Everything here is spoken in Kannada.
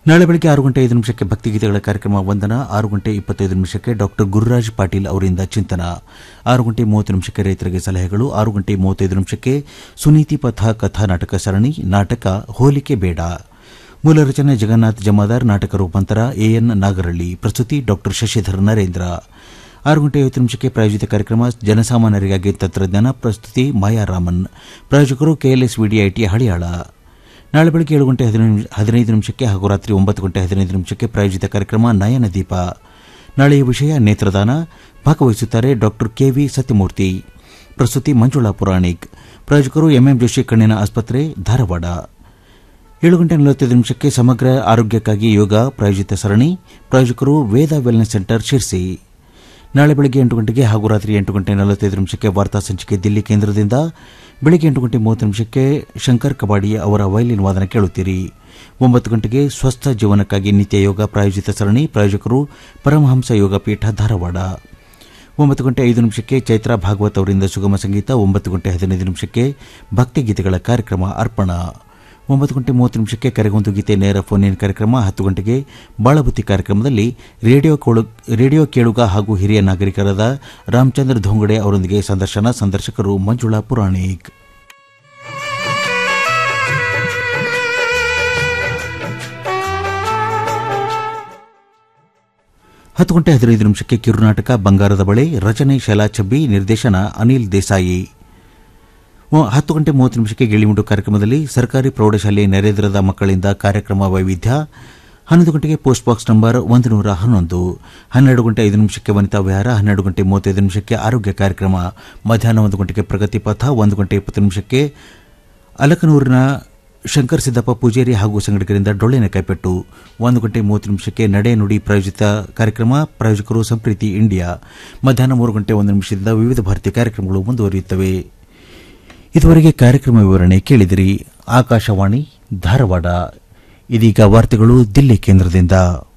ನಾಳೆ ಬೆಳಗ್ಗೆ ಆರು ಗಂಟೆ ಐದು ನಿಮಿಷಕ್ಕೆ ಭಕ್ತಿಗೀತೆಗಳ ಕಾರ್ಯಕ್ರಮ ವಂದನ ಆರು ಗಂಟೆ ಇಪ್ಪತ್ತೈದು ನಿಮಿಷಕ್ಕೆ ಡಾಕ್ಟರ್ ಗುರುರಾಜ್ ಪಾಟೀಲ್ ಅವರಿಂದ ಚಿಂತನ ಆರು ಗಂಟೆ ಮೂವತ್ತು ನಿಮಿಷಕ್ಕೆ ರೈತರಿಗೆ ಸಲಹೆಗಳು ಆರು ಗಂಟೆ ಮೂವತ್ತೈದು ನಿಮಿಷಕ್ಕೆ ಸುನೀತಿ ಪಥ ಕಥಾ ನಾಟಕ ಸರಣಿ ನಾಟಕ ಹೋಲಿಕೆ ಬೇಡ ಮೂಲ ರಚನೆ ಜಗನ್ನಾಥ್ ಜಮಾದಾರ್ ನಾಟಕ ರೂಪಾಂತರ ಎಎನ್ ನಾಗರಳ್ಳಿ ಪ್ರಸ್ತುತಿ ಡಾಕ್ಟರ್ ಶಶಿಧರ್ ನರೇಂದ್ರ ಆರು ಗಂಟೆ ಐವತ್ತು ನಿಮಿಷಕ್ಕೆ ಪ್ರಾಯೋಜಿತ ಕಾರ್ಯಕ್ರಮ ಜನಸಾಮಾನ್ಯರಿಗಾಗಿ ತಂತ್ರಜ್ಞಾನ ಪ್ರಸ್ತುತಿ ಮಾಯಾರಾಮನ್ ಪ್ರಾಯೋಜಕರು ಕೆಎಲ್ಎಸ್ ವಿಡಿಐಟಿ ಹಳಿಯಾಳ ನಾಳೆ ಬೆಳಗ್ಗೆ ಏಳು ಗಂಟೆ ಹದಿನೈದು ಹದಿನೈದು ನಿಮಿಷಕ್ಕೆ ಹಾಗೂ ರಾತ್ರಿ ಒಂಬತ್ತು ಗಂಟೆ ಹದಿನೈದು ನಿಮಿಷಕ್ಕೆ ಪ್ರಾಯೋಜಿತ ಕಾರ್ಯಕ್ರಮ ನಯನ ದೀಪ ನಾಳೆಯ ವಿಷಯ ನೇತ್ರದಾನ ಭಾಗವಹಿಸುತ್ತಾರೆ ಡಾಕ್ಟರ್ ಕೆವಿ ಸತ್ಯಮೂರ್ತಿ ಪ್ರಸ್ತುತಿ ಮಂಜುಳಾ ಪುರಾಣಿಕ್ ಪ್ರಾಯೋಜಕರು ಎಂಎಂ ಜೋಶಿ ಕಣ್ಣಿನ ಆಸ್ಪತ್ರೆ ಧಾರವಾಡ ಏಳು ಗಂಟೆ ನಲವತ್ತೈದು ನಿಮಿಷಕ್ಕೆ ಸಮಗ್ರ ಆರೋಗ್ಯಕ್ಕಾಗಿ ಯೋಗ ಪ್ರಾಯೋಜಿತ ಸರಣಿ ಪ್ರಾಯೋಜಕರು ವೇದ ವೆಲ್ನೆಸ್ ಸೆಂಟರ್ ಶಿರ್ಸಿ ನಾಳೆ ಬೆಳಗ್ಗೆ ಎಂಟು ಗಂಟೆಗೆ ಹಾಗೂ ರಾತ್ರಿ ಎಂಟು ಗಂಟೆ ನಲವತ್ತೈದು ನಿಮಿಷಕ್ಕೆ ವಾರ್ತಾ ಸಂಚಿಕೆ ದಿಲ್ಲಿ ಕೇಂದ್ರದಿಂದ ಬೆಳಗ್ಗೆ ಎಂಟು ಗಂಟೆ ಮೂವತ್ತು ನಿಮಿಷಕ್ಕೆ ಶಂಕರ್ ಕಬಾಡಿ ಅವರ ವಯಲಿನ್ ವಾದನ ಕೇಳುತ್ತೀರಿ ಒಂಬತ್ತು ಗಂಟೆಗೆ ಸ್ವಸ್ಥ ಜೀವನಕ್ಕಾಗಿ ನಿತ್ಯ ಯೋಗ ಪ್ರಾಯೋಜಿತ ಸರಣಿ ಪ್ರಾಯೋಜಕರು ಪರಮಹಂಸ ಯೋಗ ಪೀಠ ಧಾರವಾಡ ಒಂಬತ್ತು ಗಂಟೆ ಐದು ನಿಮಿಷಕ್ಕೆ ಚೈತ್ರಾ ಭಾಗವತ್ ಅವರಿಂದ ಸುಗಮ ಸಂಗೀತ ಒಂಬತ್ತು ಗಂಟೆ ಹದಿನೈದು ನಿಮಿಷಕ್ಕೆ ಭಕ್ತಿಗೀತೆಗಳ ಕಾರ್ಯಕ್ರಮ ಅರ್ಪಣ ಒಂಬತ್ತು ಗಂಟೆ ಮೂವತ್ತು ನಿಮಿಷಕ್ಕೆ ಕರೆಗೊಂದು ಗೀತೆ ನೇರ ಫೋನ್ ಇನ್ ಕಾರ್ಯಕ್ರಮ ಹತ್ತು ಗಂಟೆಗೆ ಬಾಳಬುತ್ತಿ ಕಾರ್ಯಕ್ರಮದಲ್ಲಿ ರೇಡಿಯೋ ಕೋಳು ರೇಡಿಯೋ ಕೇಳುಗ ಹಾಗೂ ಹಿರಿಯ ನಾಗರಿಕರಾದ ರಾಮಚಂದ್ರ ಧೋಂಗಡೆ ಅವರೊಂದಿಗೆ ಸಂದರ್ಶನ ಸಂದರ್ಶಕರು ಮಂಜುಳಾ ಪುರಾಣಿಕ್ ಹತ್ತು ಗಂಟೆ ಹದಿನೈದು ನಿಮಿಷಕ್ಕೆ ಕಿರುನಾಟಕ ಬಂಗಾರದ ಬಳೆ ರಚನೆ ಶೈಲಾ ಚಬ್ಬಿ ನಿರ್ದೇಶನ ಅನಿಲ್ ದೇಸಾಯಿ ವ- ಹತ್ತು ಗಂಟೆ ಮೂವತ್ತು ನಿಮಿಷಕ್ಕೆ ಗಿಳಿಮುಂಡು ಕಾರ್ಯಕ್ರಮದಲ್ಲಿ ಸರ್ಕಾರಿ ಪ್ರೌಢಶಾಲೆ ನೆರೆದಿರದ ಮಕ್ಕಳಿಂದ ಕಾರ್ಯಕ್ರಮ ವೈವಿಧ್ಯ ಹನ್ನೊಂದು ಗಂಟೆಗೆ ಪೋಸ್ಟ್ ಬಾಕ್ಸ್ ನಂಬರ್ ಒಂದು ನೂರ ಹನ್ನೊಂದು ಹನ್ನೆರಡು ಗಂಟೆ ಐದು ನಿಮಿಷಕ್ಕೆ ವನಿತಾ ವಿಹಾರ ಹನ್ನೆರಡು ಗಂಟೆ ಮೂವತ್ತೈದು ನಿಮಿಷಕ್ಕೆ ಆರೋಗ್ಯ ಕಾರ್ಯಕ್ರಮ ಮಧ್ಯಾಹ್ನ ಒಂದು ಗಂಟೆಗೆ ಪ್ರಗತಿ ಪಥ ಒಂದು ಗಂಟೆ ಇಪ್ಪತ್ತು ನಿಮಿಷಕ್ಕೆ ಅಲಕನೂರಿನ ಶಂಕರ್ ಸಿದ್ದಪ್ಪ ಪೂಜೇರಿ ಹಾಗೂ ಸಂಘಟಕರಿಂದ ಡೊಳ್ಳಿನ ಕೈಪೆಟ್ಟು ಒಂದು ಗಂಟೆ ಮೂವತ್ತು ನಿಮಿಷಕ್ಕೆ ನಡೆ ನುಡಿ ಪ್ರಾಯೋಜಿತ ಕಾರ್ಯಕ್ರಮ ಪ್ರಾಯೋಜಕರು ಸಂಪ್ರೀತಿ ಇಂಡಿಯಾ ಮಧ್ಯಾಹ್ನ ಮೂರು ಗಂಟೆ ಒಂದು ನಿಮಿಷದಿಂದ ವಿವಿಧ ಭಾರತೀಯ ಕಾರ್ಯಕ್ರಮಗಳು ಮುಂದುವರಿಯುತ್ತವೆ ಇದುವರೆಗೆ ಕಾರ್ಯಕ್ರಮ ವಿವರಣೆ ಕೇಳಿದಿರಿ ಆಕಾಶವಾಣಿ ಧಾರವಾಡ ಇದೀಗ ವಾರ್ತೆಗಳು ದಿಲ್ಲಿ ಕೇಂದ್ರದಿಂದ